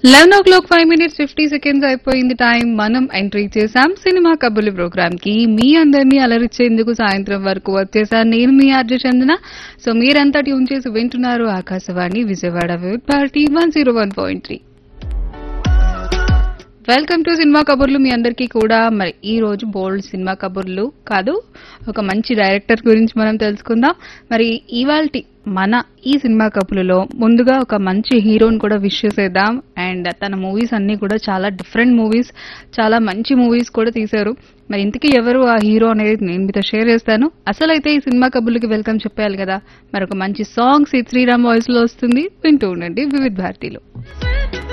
eleven o'clock five minutes fifty seconds అయిపోయింది time మనం entry చేశాం సినిమా కబుర్లు ప్రోగ్రామ్ కి మీ అందరినీ అలరించేందుకు సాయంత్రం వరకు వచ్చేసాను నేను మీ ఆర్జ చందన సో మీరంతా ట్యూన్ చేసి వింటున్నారు ఆకాశవాణి విజయవాడ వివిధ పార్టీ one zero one point three welcome to cinema కబుర్లు మీ అందరికీ కూడా మరి ఈ రోజు బోల్డ్ సినిమా కబుర్లు కాదు ఒక మంచి డైరెక్టర్ గురించి మనం తెలుసుకుందాం మరి ఇవాల్టి మన ఈ సినిమా కబుర్లలో ముందుగా ఒక మంచి హీరోని కూడా విష్ చేసేద్దాం అండ్ తన మూవీస్ అన్ని కూడా చాలా డిఫరెంట్ మూవీస్ చాలా మంచి మూవీస్ కూడా తీశారు మరి ఇంతకీ ఎవరు ఆ హీరో అనేది నేను మీతో షేర్ చేస్తాను అసలైతే ఈ సినిమా కబుర్లకి వెల్కమ్ చెప్పేయాలి కదా మరి ఒక మంచి సాంగ్ శ్రీరామ్ వాయిస్ లో వస్తుంది వింటూ ఉండండి వివిధ భారతిలో